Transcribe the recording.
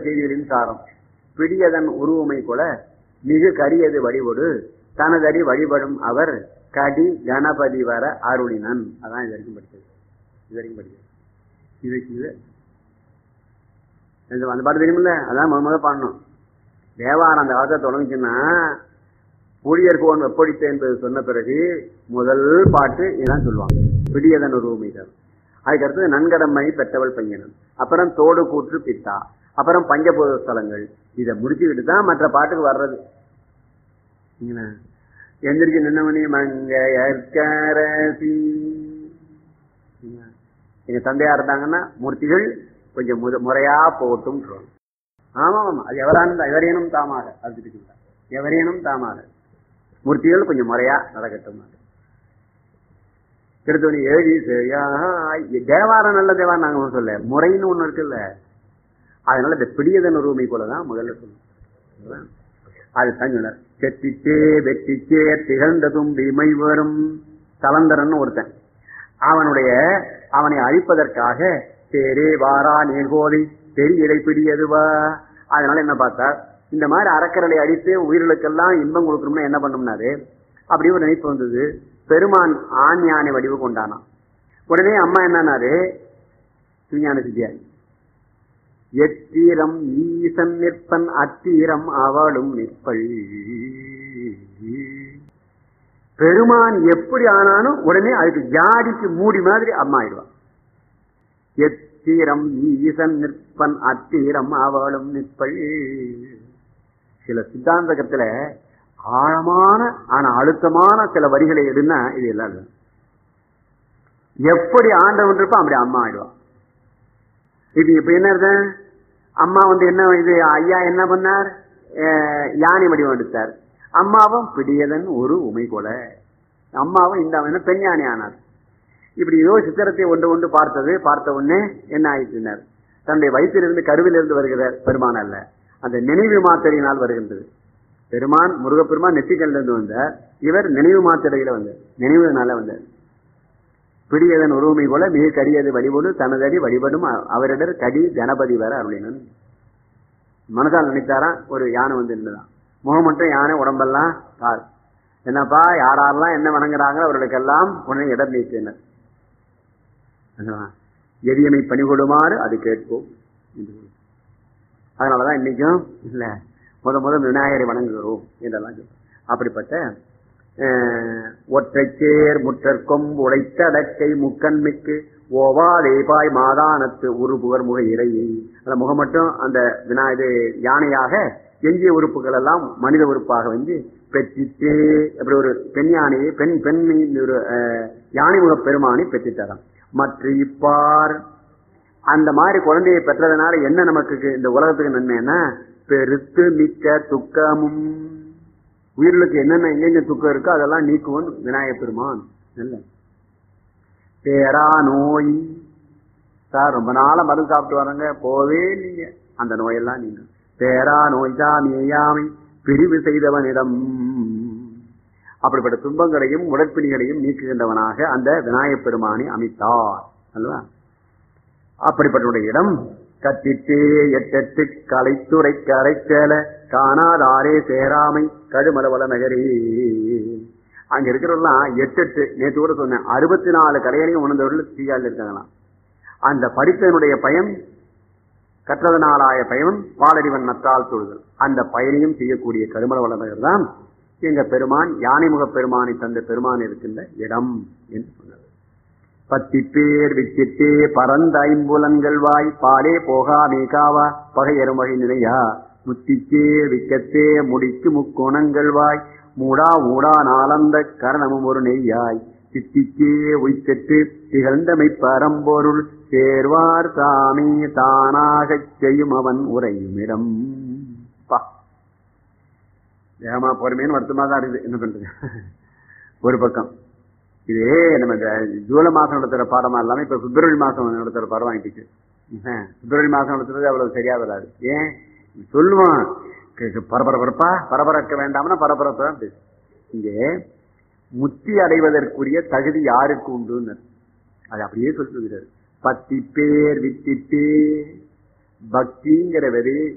செய்திகளின் சாரம் பிடியதன் உருவமை கொல மிகு கரியது வழிபடு தனதடி வழிபடும் அவர் கடி கணபதி வர அருளினன் அதான் இது வரைக்கும் படிச்சது இது வரைக்கும் படிச்சது இது இது இந்த- அந்த பாட்டு தெரியுமில்ல அதான் முத முத பாடணும் தேவாரம் அந்த காலத்தை தொடங்குச்சுன்னா ஊழியர்கோன் வெப்படித்த என்பது சொன்ன பிறகு முதல் பாட்டு இதான் சொல்லுவாங்க பிடியதன் உருவமை தான் அதுக்கடுத்தது நன்கடமை பெற்றவள் பையனன் அப்புறம் தோடு கூற்று பித்தா அப்புறம் பஞ்சபூத ஸ்தலங்கள் இதை முடிச்சுக்கிட்டு தான் மற்ற பாட்டுக்கு வர்றது சரிங்களா? எந்திரிச்சு நின்னமணி மங்கையற்கரசி சரிங்களா? எங்க தந்தையா இருந்தாங்கன்னா மூர்த்திகள் கொஞ்சம் முத- முறையா போகட்டும் ஆமா ஆமா அது எவரானும் எவரேனும் தாமாக அது இருக்குங்களா? எவரேனும் தாமாக மூர்த்திகள் கொஞ்சம் முறையா நடக்கட்டும் திருத்தணி ஏழி செய்யாய். தேவாரம் நல்ல தேவாரம் நாங்க ஒண்ணும் சொல்ல முறைன்னு ஒண்ணு இருக்குல்ல அதனால இந்த பிடியதன் உரிமை போலதான் முதல்ல சொல்லணும் அது தங்கினர் செட்டிச்சே வெட்டிச்சே திகழ்ந்த தும்பி மை வரும் தலந்தரன் ஒருத்தன் அவனுடைய அவனை அழிப்பதற்காக தேரே வாரா நேர்கோதை பெரிய பிடியதுவா அதனால என்ன பார்த்தா இந்த மாதிரி அறக்கரலை அடித்து உயிர்களுக்கெல்லாம் இன்பம் கொடுக்கணும்னா என்ன பண்ணோம்னாரு அப்படி ஒரு நினைப்பு வந்தது பெருமான் ஆண் யானை வடிவு கொண்டானான் உடனே அம்மா என்னன்னாரு சிவஞான சித்தியாரி எத்தீரம் ஈசன் நிற்பன் அத்தீரம் அவளும் நிற்பள் பெருமான் எப்படி ஆனாலும் உடனே அதுக்கு ஜாடிக்கு மூடி மாதிரி அம்மா ஆயிடுவான் எத்தீரம் ஈசன் நிற்பன் அத்தீரம் அவளும் நிற்பள் சில சித்தாந்தகத்துல ஆழமான ஆனா அழுத்தமான சில வரிகளை எடுனா இது எல்லாம் இல்ல. எப்படி ஆண்டவன் இருப்பா அப்படி அம்மா ஆயிடுவான் இது இப்ப என்ன அர்த்தம்? அம்மா வந்து என்ன இது ஐயா என்ன பண்ணார் அஹ் யானை வடிவம் எடுத்தார் அம்மாவும் பிடியதன் ஒரு உமை கொல அம்மாவும் இந்த என்ன பெண் யானை ஆனார் இப்படி ஏதோ சித்திரத்தை ஒன்று ஒன்று பார்த்தது பார்த்த உடனே என்ன ஆயிடுச்சினார் தன்னுடைய வயிற்றிலிருந்து கருவிலிருந்து வருகிற பெருமான் அல்ல அந்த நினைவு மாத்திரையினால் வருகின்றது பெருமான் முருகப்பெருமான் நெற்றிக்கல்லிருந்து வந்தார் இவர் நினைவு மாத்திரையில வந்தார் நினைவுனால வந்தார் பிடியதன் உருவமை போல மிக கரியது வழிபடு தனதடி வழிபடும் அ- அவரிடர் கடி கணபதி வர அருளினன் மனசால் நினைத்தாராம் ஒரு யானை வந்து இருந்ததான் முகம் மட்டும் யானை உடம்பெல்லாம் கால் என்னப்பா யாரெல்லாம் என்ன வணங்குறாங்களோ அவர்களுக்கெல்லாம் உடனே இடம் நீக்கினர் எதியமை பணிகொடுமாறு அது கேட்போம் என்று கூறி. அதனாலதான் இன்னைக்கும் இல்ல முத முத விநாயகரை வணங்குகிறோம் என்றெல்லாம் சொல்றோம். அப்படிப்பட்ட அஹ், ஒற்றைச்சேர் முற்றற்கொம் உடைத்த அடக்கை முக்கண்மிக்கு ஓவாதேபாய் மாதானத்து உருபுகர் முக இறையை அந்த முகம் மட்டும் அந்த வினா இது யானையாக எஞ்சிய உறுப்புகள் எல்லாம் மனித உறுப்பாக வந்து பெற்றிட்டு அப்படி ஒரு பெண் யானையை பெண் பெண் ஒரு அஹ், யானை முக பெருமானை பெற்றித்தரான் மற்ற இப்பார் அந்த மாதிரி குழந்தையை பெற்றதுனால என்ன நமக்கு இந்த உலகத்துக்கு நன்மைன்னா பெருத்து மிக்க துக்கமும் உயிர்களுக்கு என்னென்ன எங்கெங்க துக்கம் இருக்கோ அதெல்லாம் நீக்குவன் விநாயகப் பெருமான் நல்ல பேரா நோய் சார் ரொம்ப நாளா மருந்து சாப்பிட்டு வராங்க போவே நீங்க அந்த நோயெல்லாம் நீங்க பேரா நோய் சாமியாமை பிரிவு செய்தவனிடம் அப்படிப்பட்ட துன்பங்களையும் உடற்பிணிகளையும் நீக்குகின்றவனாக அந்த விநாயகப் பெருமானை அமைத்தார் அல்லவா அப்படிப்பட்ட இடம் கத்திட்டே எட்டெட்டு கலைத்துறை கரைச்சேல காணாதாரே சேராமை கடுமலவள நகரே அங்க இருக்கிறவங்களாம் எட்டெட்டு நேற்று கூட சொன்னேன் அறுபத்தி நாலு கலைகளையும் உணர்ந்தவர்கள் தீயால் இருக்காங்களாம் அந்த படித்தனுடைய பயன் கற்றதனாலாய பயன் வாழறிவன் நத்தால் தொழுதல் அந்த பயனையும் செய்யக்கூடிய கருமலவள நகர் தான் எங்க பெருமான் யானைமுக பெருமானை தந்த பெருமான் இருக்கின்ற இடம் என்று சொன்னது பத்தி பேர் வித்திட்டே பரந்த ஐம்புலன்கள் வாய் பாலே போகா மீகாவா பகையரும் வகை நிலையா முத்திச்சே விக்கத்தே முடிக்கு முக்கோணங்கள் வாய் மூடா ஊடா நாளந்த கரணமும் ஒரு நெய்யாய் சித்திக்கே உய்த்தெட்டு திகழ்ந்தமை பரம்பொருள் சேர்வார் சாமி தானாகச் செய்யும் அவன் உரையும் இடம் பா ஏமா பொறுமையான வருத்தமா தான் இருக்குது என்ன பண்றது ஒரு பக்கம் இது நம்ம இந்த ஜூலை மாசம் நடத்துற பாடமா இல்லாம இப்ப பிப்ரவரி மாசம் நடத்துற பாடம் வாங்கிட்டு பிப்ரவரி மாசம் நடத்துறது அவ்வளவு சரியா வராது ஏன் சொல்லுவான் க- க- பரபரப்பா பரபரக்க வேண்டாம்னா பரபரப்பு தான் பேசு இங்கே முத்தி அடைவதற்குரிய தகுதி யாருக்கு உண்டுன்னு அது அப்படியே சொல்லுகிறார் பத்தி பேர் வித்திட்டு பக்திங்கிற வெறி